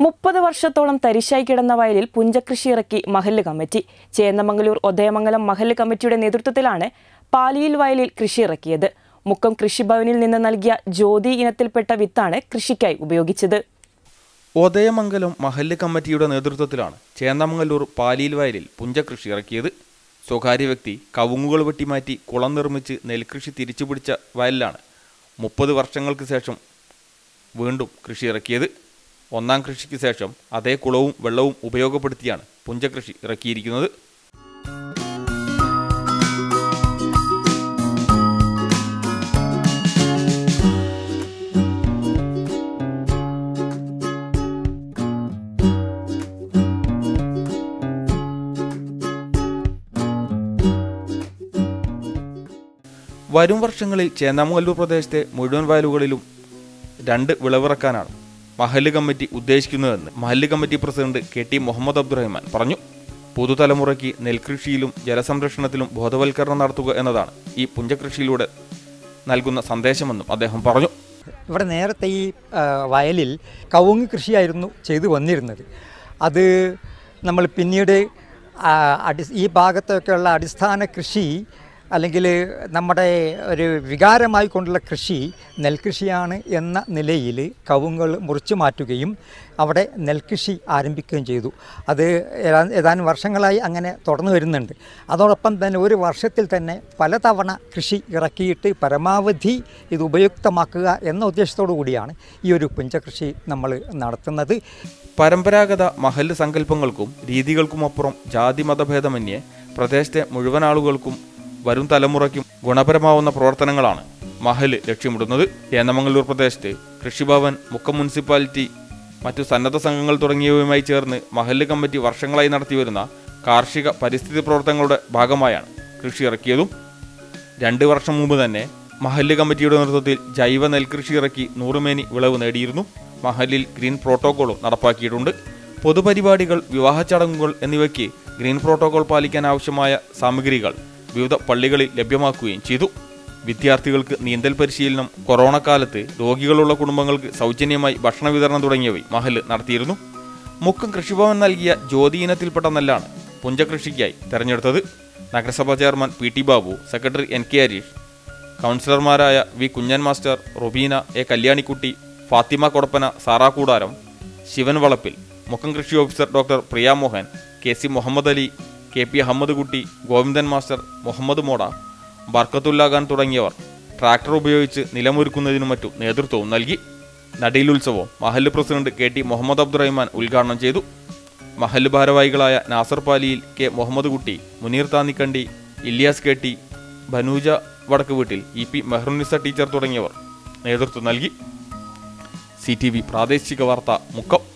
മുപ്പത് വർഷത്തോളം തരിശായി കിടന്ന വയലിൽ പുഞ്ചകൃഷി ഇറക്കി മഹല്ല് കമ്മിറ്റി ചേന്നമംഗലൂർ ഒതയമംഗലം മഹല്ല് കമ്മിറ്റിയുടെ നേതൃത്വത്തിലാണ് പാലിയിൽ വയലിൽ കൃഷി ഇറക്കിയത് മുക്കം കൃഷിഭവനിൽ നിന്ന് നൽകിയ ജ്യോതി ഇനത്തിൽപ്പെട്ട വിത്താണ് കൃഷിക്കായി ഉപയോഗിച്ചത് ഉദയമംഗലം മഹല്ല് കമ്മിറ്റിയുടെ നേതൃത്വത്തിലാണ് ചേന്നമംഗലൂർ പാലിയിൽ വയലിൽ പുഞ്ചകൃഷി ഇറക്കിയത് സ്വകാര്യ വ്യക്തി കവുങ്ങുകൾ വെട്ടിമാറ്റി കുളം നിർമ്മിച്ച് നെൽകൃഷി തിരിച്ചുപിടിച്ച വയലിലാണ് മുപ്പത് വർഷങ്ങൾക്ക് ശേഷം വീണ്ടും കൃഷി ഇറക്കിയത് ഒന്നാം കൃഷിക്ക് ശേഷം അതേ കുളവും വെള്ളവും ഉപയോഗപ്പെടുത്തിയാണ് പുഞ്ചകൃഷി ഇറക്കിയിരിക്കുന്നത് വരും വർഷങ്ങളിൽ ചേന്നാമംഗല്ലൂർ പ്രദേശത്തെ മുഴുവൻ വയലുകളിലും രണ്ട് വിളവിറക്കാനാണ് മഹല്ല് കമ്മിറ്റി ഉദ്ദേശിക്കുന്നതെന്ന് മഹല്ല് committee president K T Muhammad Abdurahman പറഞ്ഞു പുതുതലമുറയ്ക്ക് നെൽകൃഷിയിലും ജലസംരക്ഷണത്തിലും ബോധവൽക്കരണം നടത്തുക എന്നതാണ് ഈ പുഞ്ചകൃഷിയിലൂടെ നൽകുന്ന സന്ദേശമെന്നും അദ്ദേഹം പറഞ്ഞു ഇവിടെ നേരത്തെ ഈ ആ, വയലിൽ കവുങ്ങ് കൃഷിയായിരുന്നു ചെയ്തു വന്നിരുന്നത് അത് നമ്മൾ പിന്നീട് ആ, അടി ഈ ഭാഗത്തൊക്കെയുള്ള അടിസ്ഥാന കൃഷി അല്ലെങ്കിൽ നമ്മുടെ ഒരു വികാരമായി കൊണ്ടുള്ള കൃഷി നെൽകൃഷിയാണ് എന്ന നിലയിൽ കവുങ്ങൾ മുറിച്ചു മാറ്റുകയും അവിടെ നെൽകൃഷി ആരംഭിക്കുകയും ചെയ്തു അത് ഏതാ- ഏതാനും വർഷങ്ങളായി അങ്ങനെ തുടർന്നു വരുന്നുണ്ട് അതോടൊപ്പം തന്നെ ഒരു വർഷത്തിൽ തന്നെ പലതവണ കൃഷി ഇറക്കിയിട്ട് പരമാവധി ഇത് ഉപയുക്തമാക്കുക എന്ന ഉദ്ദേശത്തോടു കൂടിയാണ് ഈ ഒരു പുഞ്ചകൃഷി നമ്മൾ നടത്തുന്നത് പരമ്പരാഗത മഹല്ല് സങ്കല്പങ്ങൾക്കും രീതികൾക്കുമപ്പുറം ജാതി മതഭേദമന്യേ പ്രദേശത്തെ മുഴുവൻ ആളുകൾക്കും വരും തലമുറയ്ക്കും ഗുണപരമാവുന്ന പ്രവർത്തനങ്ങളാണ് മഹല് ലക്ഷ്യമിടുന്നത് ഏന്നമംഗലൂർ പ്രദേശത്ത് കൃഷിഭവൻ മുക്കം മുനിസിപ്പാലിറ്റി മറ്റു സന്നദ്ധ സംഘങ്ങൾ തുടങ്ങിയവയുമായി ചേർന്ന് മഹല്ല് കമ്മിറ്റി വർഷങ്ങളായി നടത്തിവരുന്ന കാർഷിക പരിസ്ഥിതി പ്രവർത്തനങ്ങളുടെ ഭാഗമായാണ് കൃഷി ഇറക്കിയതും രണ്ട് വർഷം മുമ്പ് തന്നെ മഹല്ല് കമ്മിറ്റിയുടെ നേതൃത്വത്തിൽ ജൈവ നെൽകൃഷി ഇറക്കി നൂറുമേനി വിളവ് നേടിയിരുന്നു മഹല്ലിൽ ഗ്രീൻ പ്രോട്ടോകോളും നടപ്പാക്കിയിട്ടുണ്ട് പൊതുപരിപാടികൾ വിവാഹ ചടങ്ങുകൾ എന്നിവയ്ക്ക് ഗ്രീൻ പ്രോട്ടോകോൾ പാലിക്കാൻ ആവശ്യമായ സാമഗ്രികൾ വിവിധ പള്ളികളിൽ ലഭ്യമാക്കുകയും ചെയ്തു വിദ്യാർത്ഥികൾക്ക് നീന്തൽ പരിശീലനം കൊറോണ കാലത്ത് രോഗികളുള്ള കുടുംബങ്ങൾക്ക് സൗജന്യമായി ഭക്ഷണ വിതരണം തുടങ്ങിയവയും മഹല് നടത്തിയിരുന്നു മുക്കം കൃഷിഭവൻ നൽകിയ ജ്യോതി ഇനത്തിൽപ്പെട്ട നെല്ലാണ് പുഞ്ചകൃഷിക്കായി തെരഞ്ഞെടുത്തത് നഗരസഭാ chairman P T Babu secretary N K Harish കൗൺസിലർമാരായ V Kunhan master Rubina A Kalyanikutty Fathima Kodappana Sara Koodaram Shivan Valappil Mukkam കൃഷി officer doctor Priya Mohan K C Muhammad Ali K P Ahammad Kutty Govindan master Muhammad Moda Barkathulla Khan തുടങ്ങിയവർ ട്രാക്ടർ ഉപയോഗിച്ച് നിലമൊരുക്കുന്നതിനും മറ്റും നേതൃത്വവും നൽകി നടീലുത്സവം മഹല്ല് president K T Muhammad Abdurahman ഉദ്ഘാടനം ചെയ്തു മഹല്ല് ഭാരവാഹികളായ Nasar Paliyil K Muhammad Kutty Muneer താന്നിക്കണ്ടി Ilyas K T Banooja വടക്ക് വീട്ടിൽ ഇ പി മെഹറുനിസ ടീച്ചർ തുടങ്ങിയവർ നേതൃത്വം നൽകി സി ടി വി പ്രാദേശിക വാർത്ത മുക്കം